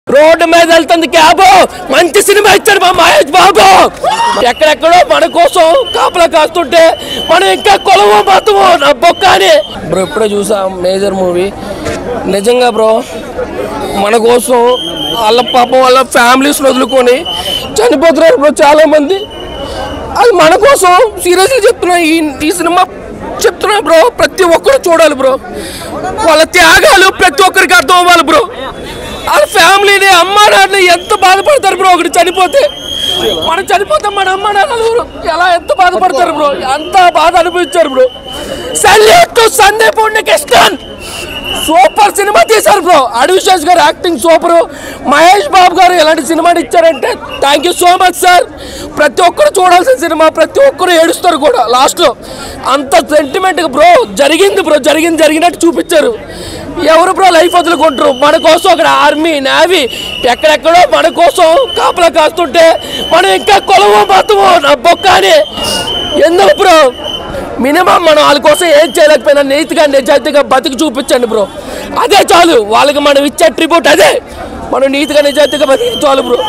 road మీద వెళ్తుంది cab మంచి సినిమా ఇచ్చాడు మా మహేష్ బాబు ఎక్కడెక్కడో మన కోసం కాపలా కాస్తుంటే మనం ఇంకా కొలవ మాత్రము నా బొక్క అని బ్రో ఇప్పుడే చూసా మేజర్ మూవీ నిజంగా బ్రో మన కోసం వాళ్ళ పాపం వాళ్ళ ఫ్యామిలీస్ వదులుకొని చనిపోతున్నారు బ్రో చాలా మంది అది మన కోసం సీరియస్గా చెప్తున్నా ఈ ఈ సినిమా చెప్తున్నా బ్రో ప్రతి ఒక్కరు చూడాలి బ్రో వాళ్ళ త్యాగాలు ప్రతి ఒక్కరికి అర్థం అవ్వాలి బ్రో వాళ్ళ ఫ్యామిలీని అమ్మ నాన్న ఎంత బాధపడతారు బ్రో ఒకటి చనిపోతే మనం చనిపోతే మన అమ్మ నాన్నలు ఎలా ఎంత బాధపడతారు బ్రో అంత బాధ అనిపించారు bro salute Sandeep Krishnan super cinema తీశారు bro Adivi Sesh garu acting super Mahesh Babu garu ఎలాంటి సినిమాని ఇచ్చారంటే thank you so much sir ప్రతి ఒక్కరు చూడాల్సిన సినిమా ప్రతి ఒక్కరు ఏడుస్తారు కూడా లాస్ట్లో అంత సెంటిమెంట్గా బ్రో జరిగింది బ్రో జరిగింది జరిగినట్టు చూపించారు ఎవరు బ్రో లైఫ్ వదులుకుంటారు మన కోసం అక్కడ ఆర్మీ నేవీ ఎక్కడెక్కడో మన కోసం కాపలా కాస్తుంటే మనం ఇంకా కొలవ మాత్రము నా బొక్క అని ఎందుకు బ్రో మినిమం మనం వాళ్ళ కోసం ఏం చేయలేకపోయినా నీతిగా నిజాయితీగా బతికి చూపించండి బ్రో అదే చాలు వాళ్ళకి మనం ఇచ్చే ట్రిబ్యూట్ అదే మనం నీతిగా నిజాయితీగా బతికి చాలు బ్రో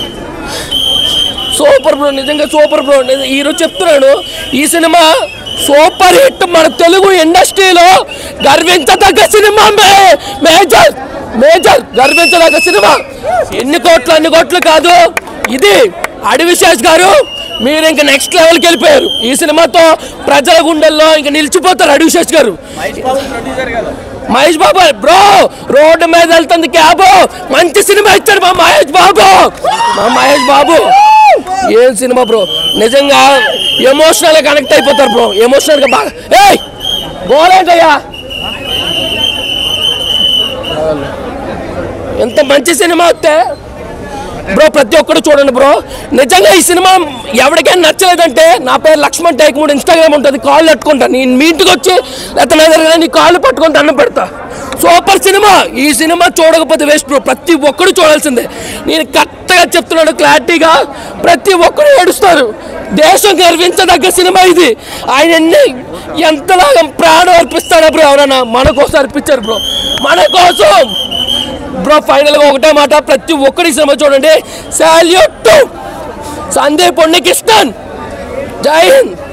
సూపర్ బ్రో నిజంగా సూపర్ బ్రో నిజ- ఈరోజు చెప్తున్నాను ఈ సినిమా సూపర్ హిట్ మన తెలుగు ఇండస్ట్రీలో గర్వించదగ్గ సినిమా మే- మేజర్ మేజర్ గర్వించదగ్గ సినిమా ఎన్ని కోట్లు అన్ని కోట్లు కాదు ఇది అడివిశేష్ గారు మీరు ఇంకా నెక్స్ట్ లెవెల్కి వెళ్ళిపోయారు ఈ సినిమాతో ప్రజల గుండెల్లో ఇంకా నిలిచిపోతారు అడివిశేష్ గారు మహేష్ బాబు బ్రో రోడ్డు మీద వెళ్తుంది క్యాబ్ మంచి సినిమా ఇచ్చాడు మా మహేష్ బాబు మా మహేష్ బాబు ఏం సినిమా బ్రో నిజంగా ఎమోషనల్ గా కనెక్ట్ అయిపోతారు బ్రో ఎమోషనల్ గా బాగా ఏయ్ గోలేంటయ్యా ఎంత మంచి సినిమా వస్తే బ్రో ప్రతి ఒక్కరు చూడండి బ్రో నిజంగా ఈ సినిమా ఎవరికైనా నచ్చలేదంటే నా పేరు లక్ష్మణ్ టేక్ మూడు ఇన్స్టాగ్రామ్ ఉంటుంది కాళ్ళు పట్టుకుంటా నేను మీ ఇంటికి వచ్చి లేకపోతే నా దగ్గర నీ కాళ్ళు పట్టుకొని దండం పెడతా సూపర్ సినిమా ఈ సినిమా చూడకపోతే వేస్ట్ బ్రో ప్రతి ఒక్కరు చూడాల్సిందే నేను కరెక్ట్గా చెప్తున్నాను క్లారిటీగా ప్రతి ఒక్కరు ఏడుస్తారు దేశం గర్వించదగ్గ సినిమా ఇది ఆయన ఎన్ని ఎంతలాగా ప్రాణం అర్పిస్తాడా బ్రో ఎవరైనా మన కోసం అర్పించారు బ్రో మన కోసం బ్రో ఫైనల్గా ఒకటే మాట ప్రతి ఒక్కరి సినిమా చూడండి సాల్యూట్ సందీప్ పొన్నికిస్తాన్ జై హింద్